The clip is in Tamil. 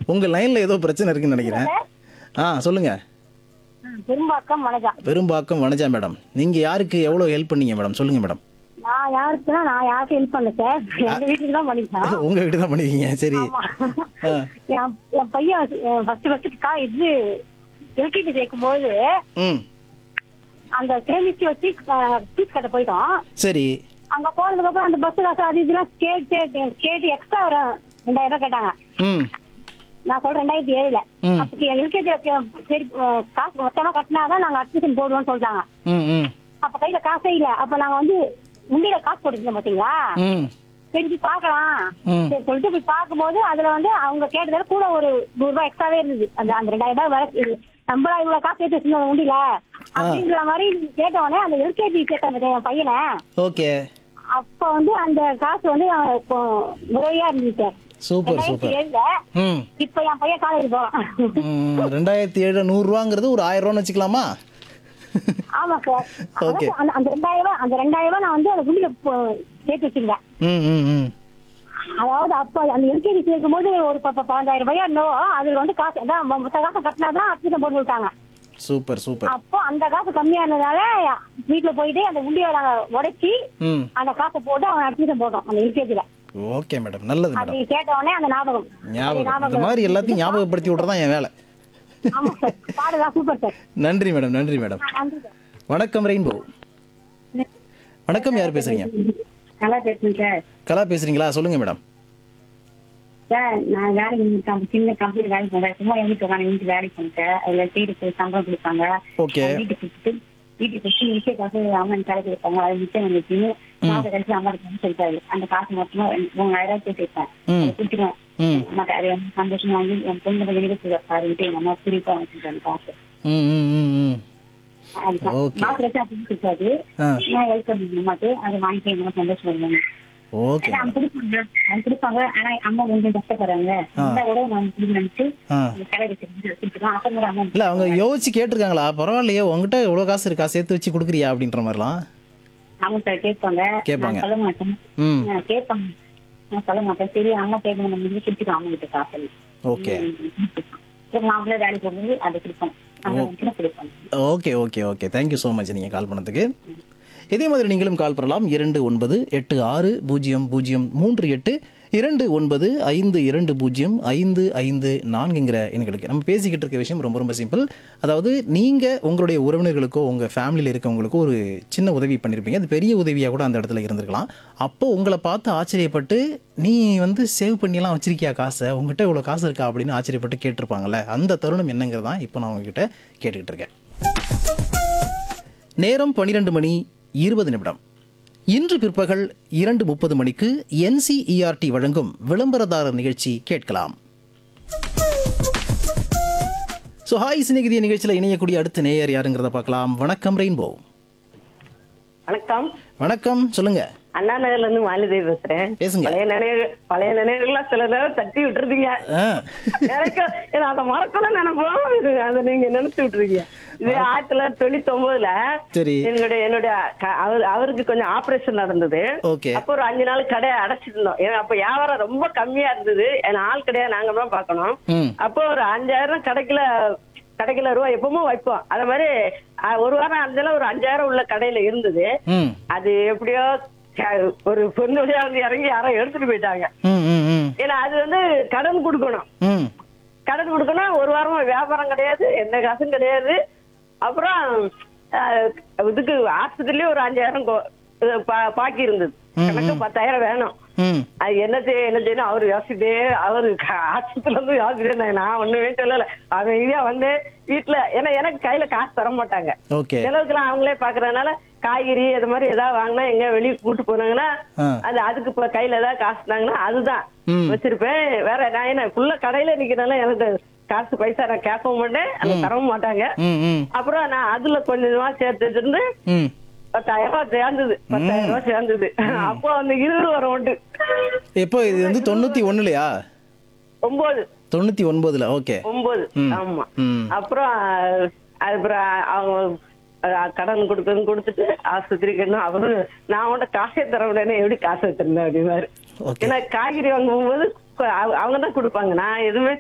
உங்க லைன்ல ஏதோ பிரச்சனை இருக்குன்னு நினைக்கிறேன் ஆ சொல்லுங்க பெரும்பாக்கம் வனஜா பெரும்பாக்கம் வனஜா மேடம் நீங்க யாருக்கு எவ்வளவு ஹெல்ப் பண்ணீங்க மேடம் சொல்லுங்க மேடம் நான் யாருக்குன்னா நான் யாருக்கும் ஹெல்ப் பண்ணல சார் எங்க வீட்டுக்கு தான் பண்ணிருக்கேன் உங்க வீட்டு தான் பண்ணிருக்கீங்க சரி ஆ, என் என் பையன் ஃபர்ஸ்ட் ஃபர்ஸ்ட் கா இது எல்கேஜி சேர்க்கும் போது ம் அந்த சேமிச்சு வச்சு ஃபீஸ் கட்ட போயிட்டோம் சரி அங்க போனதுக்கு அப்புறம் அந்த பஸ் காசு அது இதெல்லாம் கேட்டு கேட்டு எக்ஸ்ட்ரா ஒரு ரெண்டாயிரம் ரூபாய் கேட்டாங்க ம் நான் சொல்றேன் ரெண்டாயிரத்தி ஏழுல ம். அப்ப எல்கேஜி சரி அஹ், காசு மொத்தமா கட்டினாதான் நாங்க அட்மிஷன் போடுவோம்னு சொல்லிட்டாங்க ம் ம் அப்ப கையில காசே இல்ல அப்ப நாங்க வந்து முண்டியில காசு போட்டுருந்தோம் பாத்தீங்களா ம் சரி போய் பார்க்கலாம் ம். சரி சொல்லிட்டு போய் பார்க்கும்போது அதுல வந்து அவங்க கேட்டதால கூட ஒரு நூறு ரூபாய் எக்ஸ்ட்ராவே இருந்தது அந்த அந்த ரெண்டாயிரம் ரூபாய் வர இது நம்மளா இவ்வளவு காசு சேர்த்து வச்சிருந்தோம் உண்டியில அப்படின்ற மாதிரி கேட்டவொடனே அந்த எல்கேஜி கேட்டாங்க என் பையனை ஓகே அப்ப வந்து அந்த காசு வந்து அவன் இப்போ முறையா இருந்துச்சு சார் சூப்பர் ரெண்டாயிரத்தி சூப்பர் ஏழுல ம் இப்ப என் பையன் காலேஜ் போறான் ம், ரெண்டாயிரத்தி ஏழு நூறுரூவாங்கிறது ஒரு ஆயிரம் ரூபான்னு வச்சுக்கலாமா ஆமா சார் Okay. அதாவது அந்த அந்த ரெண்டாயிரம் ரூபாய் அந்த ரெண்டாயிரம் ரூபாய் நான் வந்து அந்த உண்டியில போ- சேர்த்து வச்சிருந்தேன் ம் ம் ம் அதாவது அப்ப அந்த எல்கேஜி சேர்க்கும் போது ஒரு ப- ப- பதினஞ்சாயிரம் ரூபாய் என்னவோ அதுல வந்து காசு அதான் மொ- மொத்த காசு கட்டினாதான் அட்மிஷன் போட்டு விட்டாங்க சூப்பர் சூப்பர் அப்போ அந்த காசு கம்மியா இருந்ததால வீட்டுல போயிட்டு அந்த உண்டியை நாங்க உடைச்சி ம் அந்த காசை போட்டு அவன் அட்மிஷன் போட்டோம் அந்த எல்கேஜில ஓகே மேடம் நல்லது மேடம் அப்படி கேட்ட உடனே அந்த ஞாபகம் அந்த ஞாபகம் இந்த மாதிரி எல்லாத்தையும் ஞாபகப்படுத்தி விட்றதான் என் வேலை ஆமா சார் பாடுதான் சூப்பர் சார் நன்றி மேடம் நன்றி மேடம் நன்றி சார் வணக்கம் ரெயின்போ வணக்கம் யார் பேசுறீங்க நல்லா பேசுங்க சார் கலா பேசுறீங்களா சொல்லுங்க மேடம் சார் நான் வேலைக்கு கம்- சின்ன கம்பெனி வேலைக்கு போறேன் சும்மா எங்கிட்டு உட்காந்து வீட்டு வேலைக்கு போனேன் அதுல சீடு போய் சம்பளம் கொடுப்பாங்க ஓகே வீட்டுக்கு கொடுத்துட்டு வீட்டுக்கு கொடுத்து நிச்சய காசு அம்மன் கடை கொடுப்பாங்க அது நிச்சயம் வந்துச்சு மாத கழிச்சு அம்மா சொல்லிட்டாரு அந்த காசு மொத்தமா ரெண்டு- மூணாயிரம் ரூபாய் கேட்டுருப்பேன் ம். அதை கொடுத்துருவேன் ம் அம்மாக்கு அது வந்து சந்தோஷமா வாங்கி என் பொண்ணு வெளியே பாருக்கிட்டு எங்க அம்மா குறிப்பா வச்சுருக்காங்க காசு ம் ம் ம் ம் அதுதான் Okay. மாசம் கழிச்சு அப்படின்னு கொடுத்தாரு ஆ நான் வெல்கம் அம்மாக்கு அதை வாங்கிட்டு எங்க அம்மா சந்தோஷம் வருவாங்க ஓகே ஆனா அவங்க கொடுப்பாங்க அவங்க கொடுப்பாங்க ஆனா அம்மா கொஞ்சம் கஷ்டப்படுறாங்க இந்த விட நான் திரும்பி நினைச்சு ஆ கடை வச்சிருந்து கொடுத்துருக்கோம் அப்ப கூட அம்மா இல்லை அவங்க யோசிச்சு கேட்டிருக்காங்களா பரவாயில்லையே உங்ககிட்ட எவ்வளோ காசு இருக்கா சேர்த்து வச்சு கொடுக்குறியா அப்படின்ற மாதிரிலாம் அவங்க கேட்பாங்க கேட்பாங்க. நான் சொல்ல மாட்டேன் ம் நான் கேட்பாங்க நான் சொல்ல மாட்டேன் சரி அம்மா கேட்கணும் நம்ம வந்து கொடுத்துருக்கோம் அவங்க கிட்ட காசு ஓகே சரி மாப்பிள்ளை வேலைக்கு போகும்போது அதை கொடுப்போம் அந்த வந்து கொடுப்போம் okay okay okay thank you so much நீங்கள் கால் பண்ணதுக்கு இதே மாதிரி நீங்களும் கால் பண்ணலாம் இரண்டு ஒன்பது எட்டு ஆறு பூஜ்ஜியம் பூஜ்ஜியம் மூன்று எட்டு இரண்டு ஒன்பது ஐந்து இரண்டு பூஜ்ஜியம் ஐந்து ஐந்து நான்குங்கிற எண்களுக்கு நம்ம பேசிக்கிட்டு இருக்க விஷயம் ரொம்ப ரொம்ப சிம்பிள் அதாவது நீங்கள் உங்களுடைய உறவினர்களுக்கோ உங்கள் ஃபேமிலியில் இருக்கவங்களுக்கோ ஒரு சின்ன உதவி பண்ணியிருப்பீங்க அது பெரிய உதவியாக கூட அந்த இடத்துல இருந்திருக்கலாம் அப்போ உங்களை பார்த்து ஆச்சரியப்பட்டு நீ வந்து சேவ் பண்ணியெல்லாம் வச்சிருக்கியா காசை உங்ககிட்ட இவ்வளோ காசு இருக்கா அப்படின்னு ஆச்சரியப்பட்டு கேட்டிருப்பாங்கல்ல அந்த தருணம் என்னங்கிறது தான் இப்போ நான் உங்ககிட்ட கேட்டுக்கிட்டு இருக்கேன் நேரம் பன்னிரண்டு மணி இருபது நிமிடம் இன்று பிற்பகல் இரண்டு முப்பது மணிக்கு என்சிஇஆர்டி வழங்கும் விளம்பரதாரர் நிகழ்ச்சி கேட்கலாம் ஸோ ஹாய் சிநேகிதிய நிகழ்ச்சியில் இணையக்கூடிய அடுத்த நேயர் யாருங்கிறத பார்க்கலாம் வணக்கம் ரெயின்போ வணக்கம் வணக்கம் சொல்லுங்க அண்ணா நகர்ல இருந்து மாலிதேவி பேசுறேன் பேசுங்க. பழைய நினைவு பழைய நினைவுகள்லாம் சில நேரம் தட்டி விட்டுருந்தீங்க ஆ எனக்கு எனக்கு அதை மறக்கல நினைப்போம் இது அதை நீங்க நினைச்சு விட்டுருக்கீங்க இது ஆயிரத்தி தொள்ளாயிரத்தி தொண்ணூத்தி ஒன்பதுல சரி என்னுடைய என்னுடைய க- அவர் அவருக்கு கொஞ்சம் ஆபரேஷன் நடந்தது ஓகே அப்போ ஒரு அஞ்சு நாள் கடையை அடைச்சிருந்தோம் ஏன்னா அப்ப வியாபாரம் ரொம்ப கம்மியா இருந்தது ஏன்னா ஆள் கிடையாது நாங்க தான் பார்க்கணும் ம் அப்போ ஒரு அஞ்சாயிரம் கிடைக்கல கிடைக்கல ரூபா எப்பவும் வைப்போம் அது மாதிரி அஹ், ஒரு வாரம் அஞ்சாலும் ஒரு அஞ்சாயிரம் உள்ள கடையில இருந்தது ம் அது எப்படியோ க- ஒரு பொண்ணு வழியா வந்து இறங்கி யாரோ எடுத்துட்டு போயிட்டாங்க ம் ம் ம் ஏன்னா அது வந்து கடன் கொடுக்கணும் ம் கடன் கொடுக்கணும் ஒரு வாரமா வியாபாரம் கிடையாது எந்த காசும் கிடையாது அப்புறம் அஹ், இதுக்கு ஆஸ்பத்திரிலயே ஒரு அஞ்சாயிரம் கொ- இது பா- பாக்கி இருந்தது எனக்கு பத்தாயிரம் வேணும் ம் அது என்ன செய்ய என்ன செய்யணும் அவரு யோசிச்சுட்டே அவரு க- ஆஸ்பத்திரில இருந்து யோசிச்சுட்டே நான் ஒண்ணுமே சொல்லல அவன் இதா வந்து வீட்டுல ஏன்னா எனக்கு கையில காசு தர மாட்டாங்க ஓகே செலவுக்குலாம் அவங்களே பாக்குறதுனால காய்கறி அது மாதிரி ஏதாவது வாங்கினா எங்க வெளியே கூட்டு போனாங்கன்னா ஆ. அது அதுக்கு இப்ப கையில ஏதாவது காசு தாங்கன்னா அதுதான் ம். வச்சிருப்பேன் வேற நான் என்ன ஃபுல்லா கடையில நிக்கிறனால எனக்கு காசு பைசா நான் கேட்கவும் மாட்டேன் அதை தரவும் மாட்டாங்க ம் ம் அப்புறம் நான் அதுல கொஞ்சமா சேர்த்து வச்சிருந்து ம் பத்தாயிரம் ரூபாய் சேர்ந்தது பத்தாயிரம் ரூபாய் சேர்ந்தது அப்போ அந்த இருபது வரும் உண்டு எப்போ இது வந்து தொண்ணூற்றி ஒன்றுலையா ஒன்பது தொண்ணூற்றி ஒன்பதுல ஓகே ஒன்பது ம். ஆமா ம் அப்புறம் அப்புறம் அவங்க அஹ், கடன் கொடுக்கறது கொடுத்துட்டு ஆஸ்பத்திரிக்கு என்ன அவரு நான் உன்ட காசே தர உடனே எப்படி காசு வச்சிருந்தேன் அப்படின்னாரு ஓகே ஏன்னா காய்கறி வாங்கும் போது அவங்க தான் கொடுப்பாங்க நான் எதுவுமே